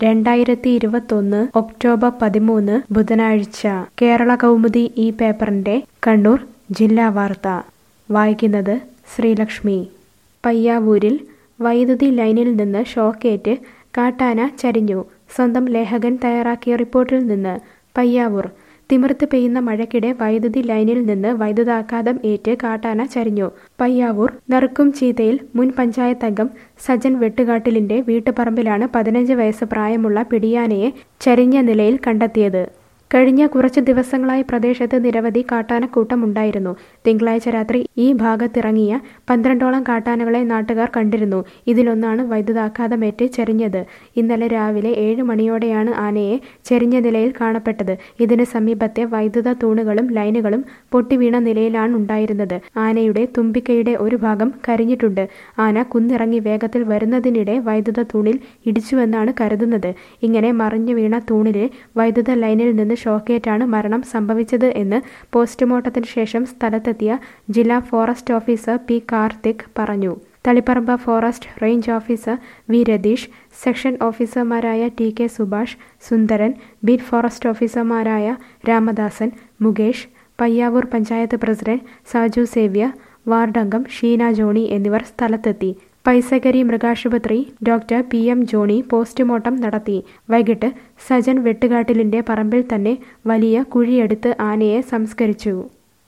രണ്ടായിരത്തി ഇരുപത്തൊന്ന് ഒക്ടോബർ പതിമൂന്ന് ബുധനാഴ്ച കേരള കൗമുദി ഈ പേപ്പറിന്റെ കണ്ണൂർ ജില്ലാ വാർത്ത വായിക്കുന്നത് ശ്രീലക്ഷ്മി പയ്യാവൂരിൽ വൈദ്യുതി ലൈനിൽ നിന്ന് ഷോക്കേറ്റ് കാട്ടാന ചരിഞ്ഞു സ്വന്തം ലേഖകൻ തയ്യാറാക്കിയ റിപ്പോർട്ടിൽ നിന്ന് പയ്യാവൂർ തിമിർത്ത് പെയ്യുന്ന മഴയ്ക്കിടെ വൈദ്യുതി ലൈനിൽ നിന്ന് വൈദ്യുതാഘാതം ഏറ്റ് കാട്ടാന ചരിഞ്ഞു പയ്യാവൂർ നറുക്കും ചീതയിൽ മുൻ പഞ്ചായത്ത് അംഗം സജൻ വെട്ടുകാട്ടിലിന്റെ വീട്ടുപറമ്പിലാണ് പതിനഞ്ച് വയസ്സ് പ്രായമുള്ള പിടിയാനയെ ചരിഞ്ഞ നിലയിൽ കണ്ടെത്തിയത് കഴിഞ്ഞ കുറച്ച് ദിവസങ്ങളായി പ്രദേശത്ത് നിരവധി കാട്ടാനക്കൂട്ടമുണ്ടായിരുന്നു തിങ്കളാഴ്ച രാത്രി ഈ ഭാഗത്തിറങ്ങിയ പന്ത്രണ്ടോളം കാട്ടാനകളെ നാട്ടുകാർ കണ്ടിരുന്നു ഇതിലൊന്നാണ് വൈദ്യുതാഘാതമേറ്റ് ചെരിഞ്ഞത് ഇന്നലെ രാവിലെ ഏഴ് മണിയോടെയാണ് ആനയെ ചെരിഞ്ഞ നിലയിൽ കാണപ്പെട്ടത് ഇതിന് സമീപത്തെ വൈദ്യുത തൂണുകളും ലൈനുകളും പൊട്ടിവീണ നിലയിലാണ് ഉണ്ടായിരുന്നത് ആനയുടെ തുമ്പിക്കൈയുടെ ഒരു ഭാഗം കരിഞ്ഞിട്ടുണ്ട് ആന കുന്നിറങ്ങി വേഗത്തിൽ വരുന്നതിനിടെ വൈദ്യുത തൂണിൽ ഇടിച്ചുവെന്നാണ് കരുതുന്നത് ഇങ്ങനെ മറിഞ്ഞു വീണ തൂണിലെ വൈദ്യുത ലൈനിൽ നിന്ന് ഷോക്കേറ്റാണ് മരണം സംഭവിച്ചത് എന്ന് പോസ്റ്റ്മോർട്ടത്തിന് ശേഷം സ്ഥലത്തെത്തിയ ജില്ലാ ഫോറസ്റ്റ് ഓഫീസർ പി കാർത്തിക് പറഞ്ഞു Taliparamba forest range officer V Ratheesh section ഓഫീസർമാരായ T K Subhash Sundaran beat forest ഓഫീസർമാരായ രാമദാസൻ മുകേഷ് പയ്യാവൂർ പഞ്ചായത്ത് പ്രസിഡന്റ് സാജു സേവ്യർ വാർഡംഗം ഷീന ജോണി എന്നിവർ സ്ഥലത്തെത്തി പൈസകരി മൃഗാശുപത്രി doctor P M Johnny postmortem നടത്തി വൈകിട്ട് സജൻ വെട്ടുകാട്ടിലിന്റെ പറമ്പിൽ തന്നെ വലിയ കുഴിയെടുത്ത് ആനയെ സംസ്കരിച്ചു